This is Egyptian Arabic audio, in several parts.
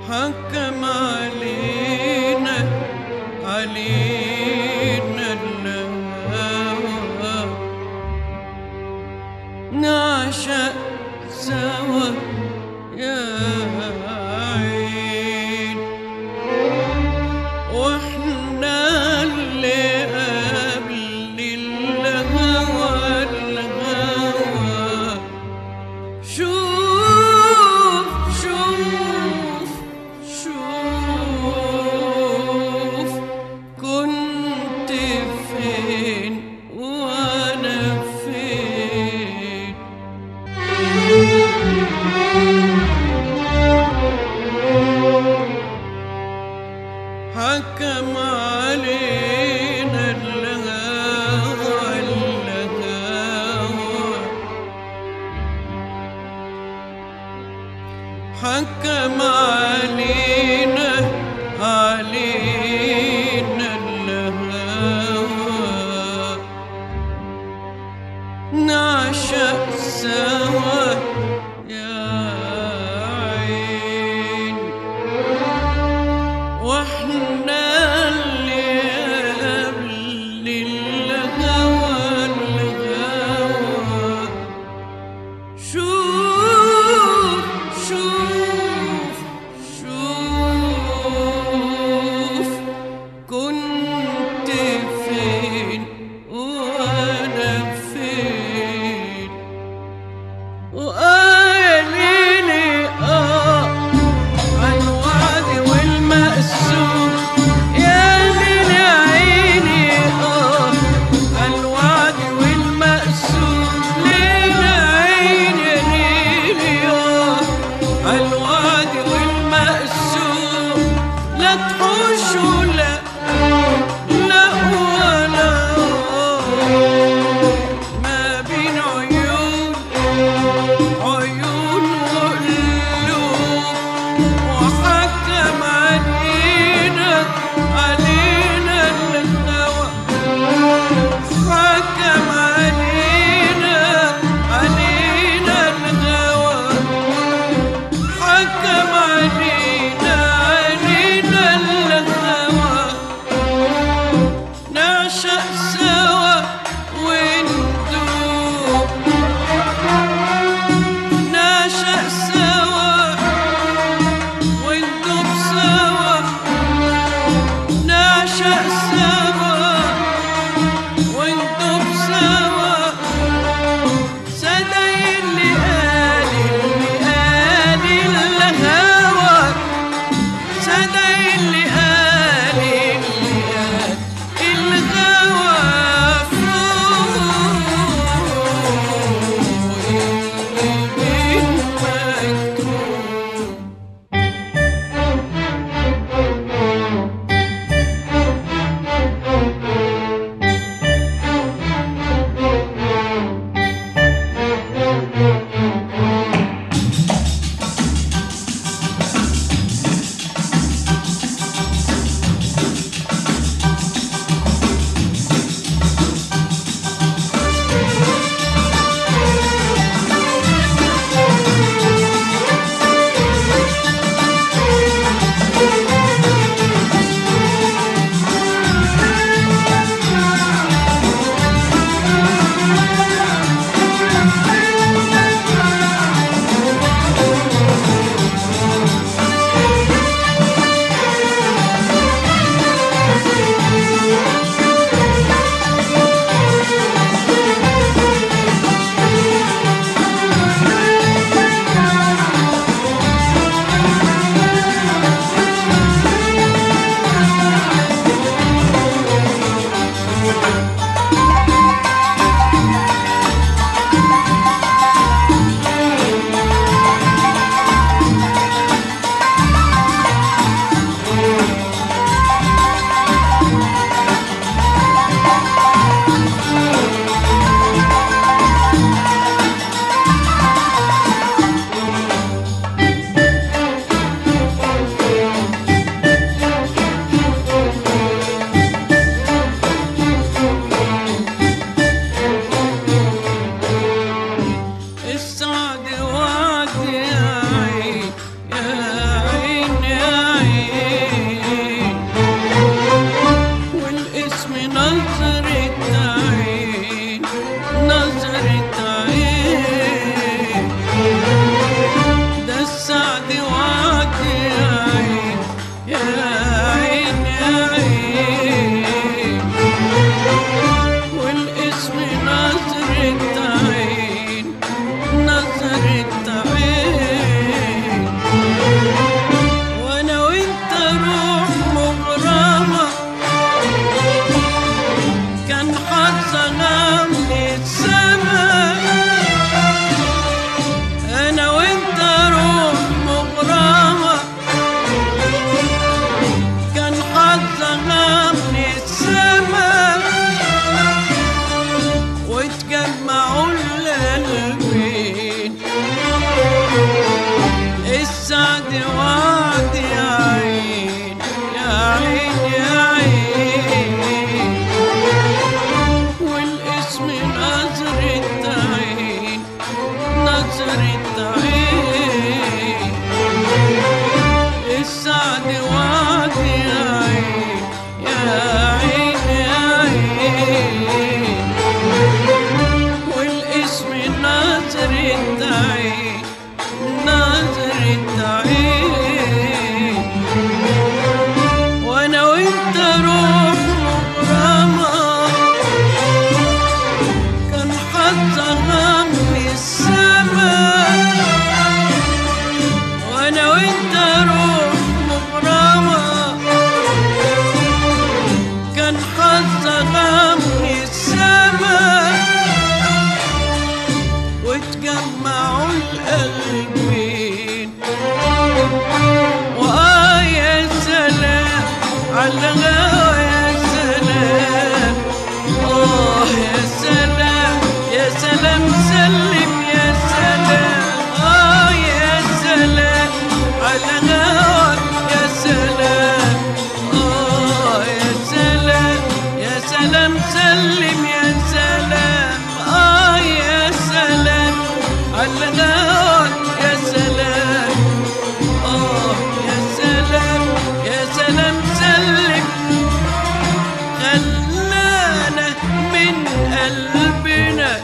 حكم علينا علينا الهوى نعشق سوا يا عين واحنا اللي قبل الهوى الهوى شوف شوف شوف كنت فين وانا فين حكم علينا الهوى الهوى حكم علينا علينا الهوى نعشق سوا يا عين واحنا اللي قبل الهوى الهوى شوف شوف شوف كنت فين وانا فين وقاليلي اه عالوعد والمقسوم يا ليل يا عيني اه عالوعد والمقسوم ليل يا عيني ليلي اه عالوعد والمقسوم لا تحوش ولا لا ولا ما بين عيون عيون وقلوب وحكم علينا علينا الهوى حكم علينا علينا الهوى حكم علينا علينا الهوى نعشق سوا وندوب نعشق سوا وندوب سوا نعشق سوا وندوب سوا صدق اللي قال اللي قال الهوى السعد وعد يا عين يا عين يا عين والاسم نظرة عين نظرة عين السعد وعد يا عين يا عين يا عين والاسم نظرة عين نظرة عين وانا وانت روح مغرمة كان حظها من السما وانا وانت روح مغرمة كان حظها من السما وتجمعوا القلبين وآه يا سلام على الغوا يا سلام آه يا سلام يا سلام سلم يا سلام آه يا سلام على الغوا يا سلام آه يا سلام يا سلام سلم يا سلام آه يا سلام على الغوا يا سلام آه يا سلام يا سلام سلم خلانا من قلبنا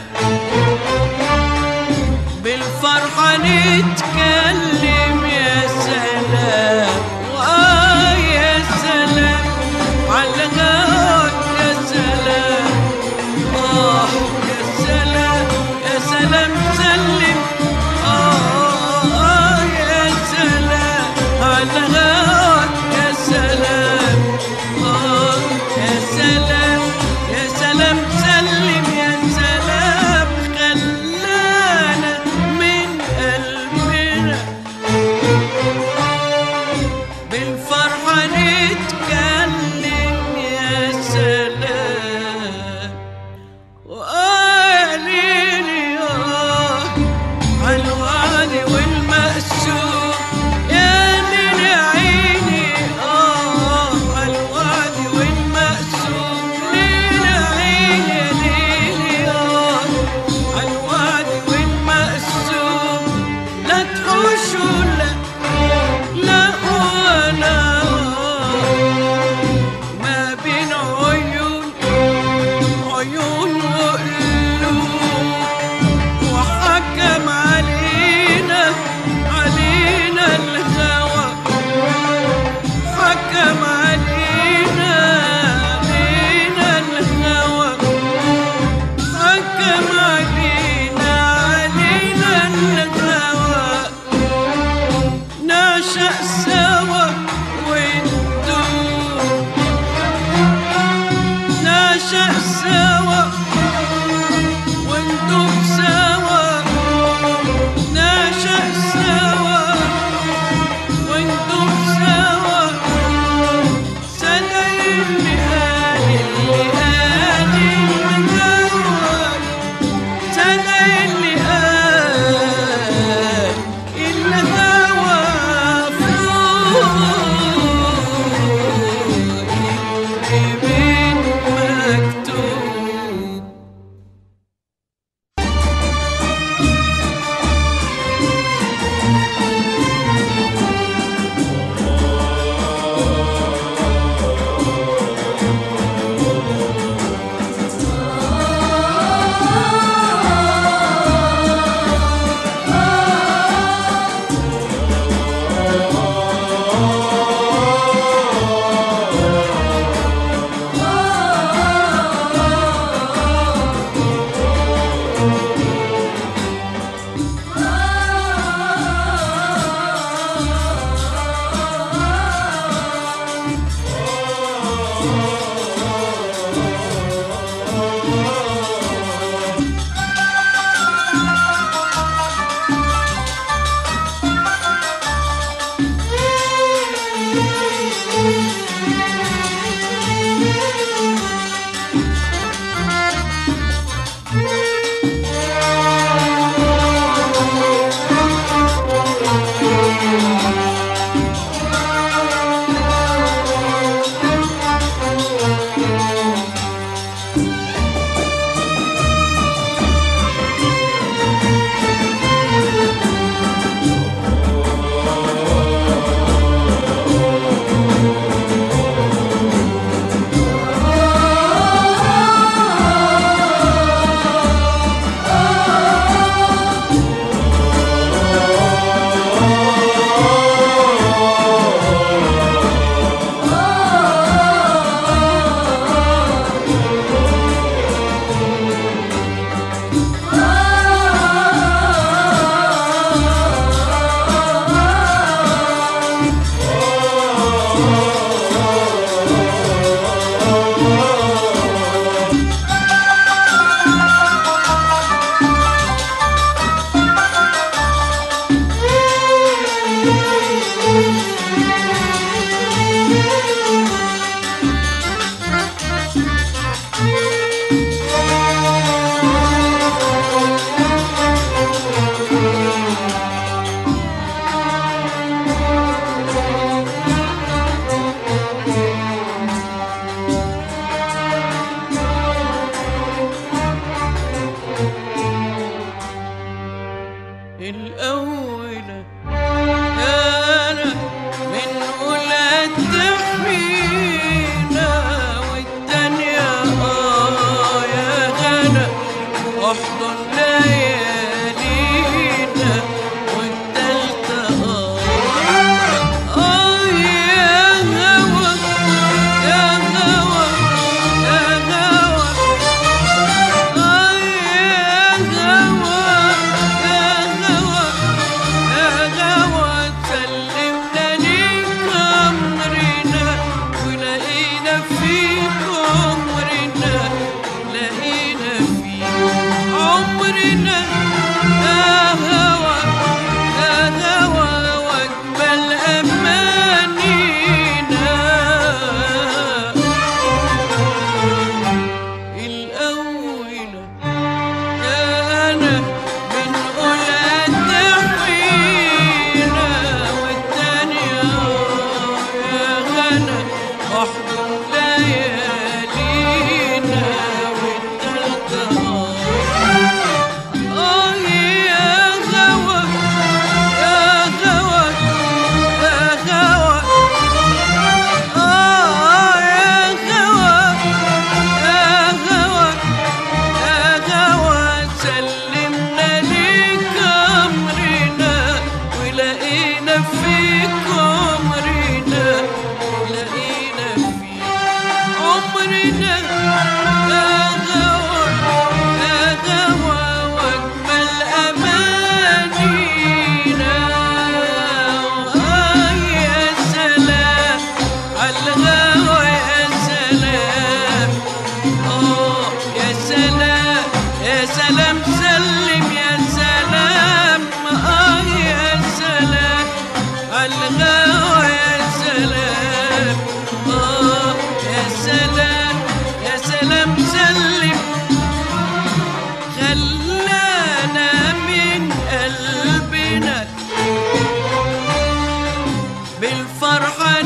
بالفرحة نتكلم يا سلام وآه يا سلام على غاك يا سلام آه يا سلام يا سلام سلم آه آه يا سلام على غاك يا سلام آه يا سلام يا سلام سلم يا سلام خلانا من قلبنا بالفرحة نتكلم يا سلام وقاليلي آه عالوعد والمقسوم يا من عيني آه عالوعد والمقسوم ليل عيني يا ليلي آه عالوعد والمقسوم لا تحوشوا لا لا ولا ما بين عيون عيون وقلوب وحكم علينا علينا الهوى حكم علينا علينا الهوى حكم علينا علينا الهوى نعشق سوا وندوب نعشق سوا وندوب سوا نعشق سوا وندوب سوا سنة اللي قال اللي قال المجوال سنة اللي قال الهوى فوق الجبين مكتوب بالفرحة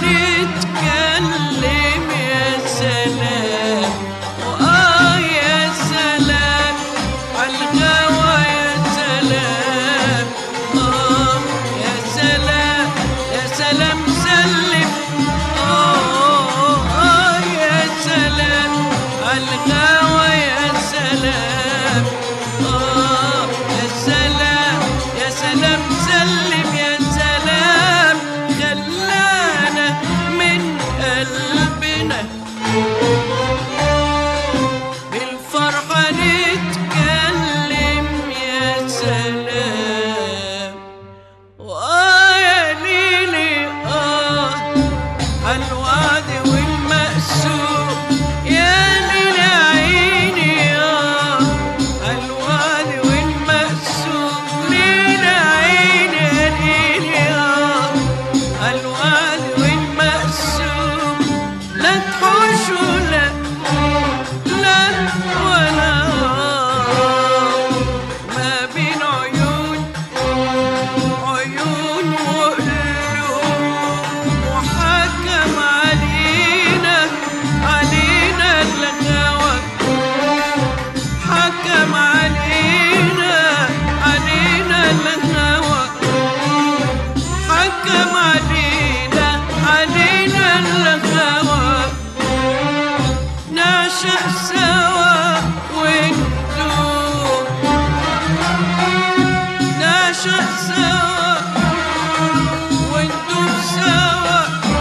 نتكلم يا سلام وآه يا سلام عالغوا يا سلام آه يا سلام يا سلام سلم آه آه يا سلام عالغوا يا سلام آه يا سلام يا سلام سلم يا سلام خلانا من قلبنا بالفرحة نتكلم يا سلام وآه يا ليلي آه عالوعد والمقسوم يا ليل عيني آه عالوعد والمقسوم ليل عيني يا ليلي آه عالوعد والمقسوم لا تحوش ولا لا ولا ما بين عيون عيون وقلوب وحكم علينا علينا الغوى حكم علينا علينا الغوى حكم علينا علينا الغوى نعشق سوا وندوب نعشق سوا وندوب سوا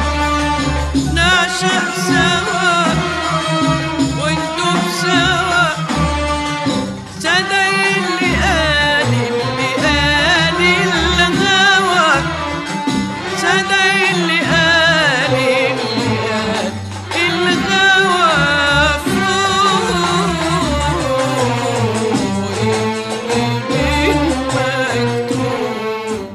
نعشق سوا وندوب سوا صدق اللي قال اللي قال الهوى صدق اللي قال اللي قال الهوى فوق اللي مكتوب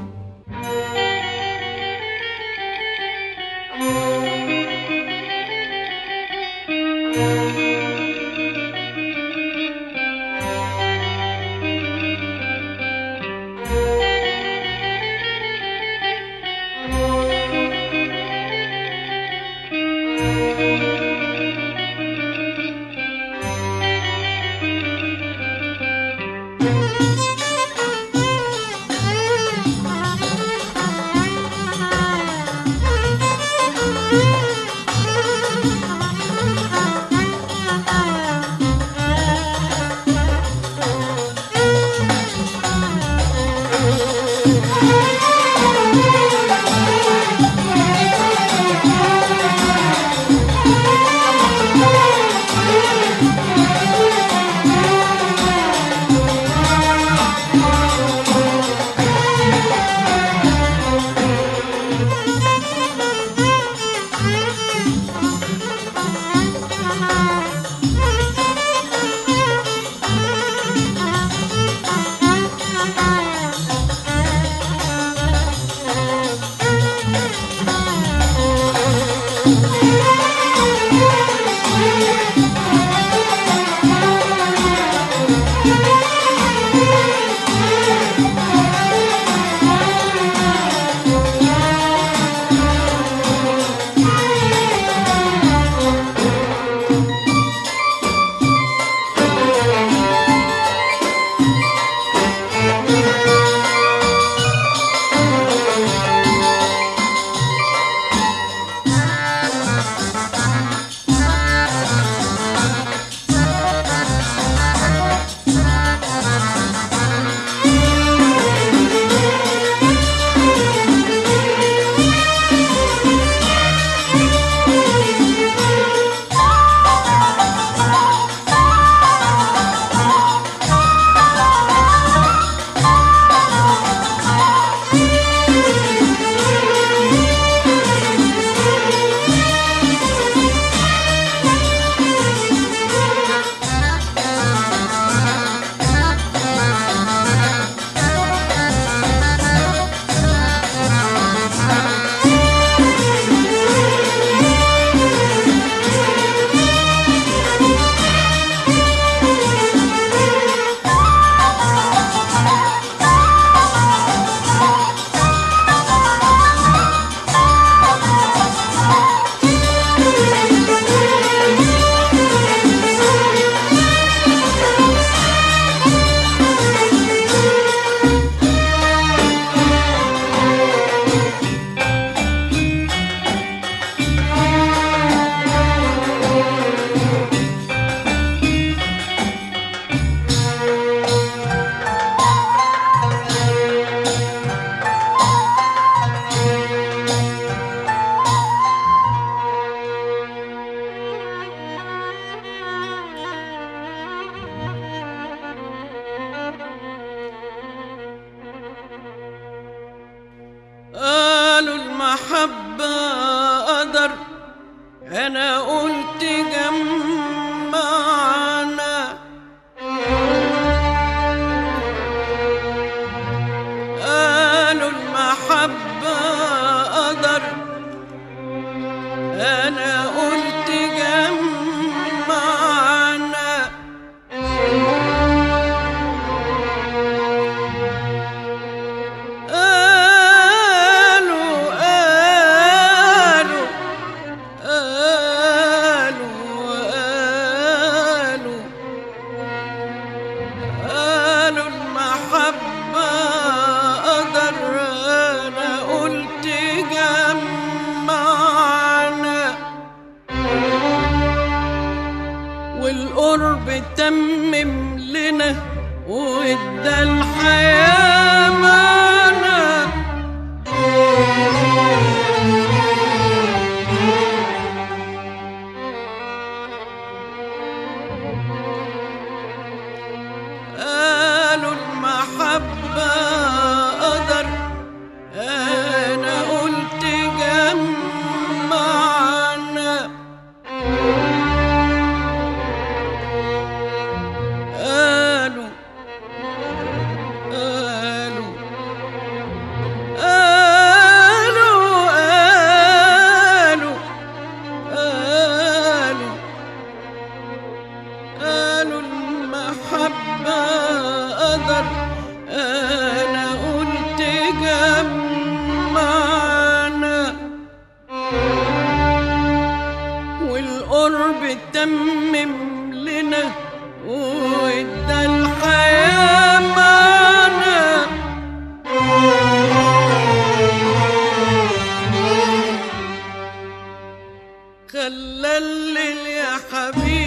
انا قلت جمعنا قالوا المحبة قدر انا قلت جمعنا قالوا قالوا قالوا قالوا قالوا المحبة قدر أنا قلت جمعنا والقرب تمم لنا وادى الحياة معنا قالوا المحبة قدر أنا قلت جمعنا قالوا قالوا قالوا قالوا قالوا قالوا المحبة قدر أنا قلت جمعنا والقرب تمم لنا وادى الحياة معنا خلى الليل يا حبيبي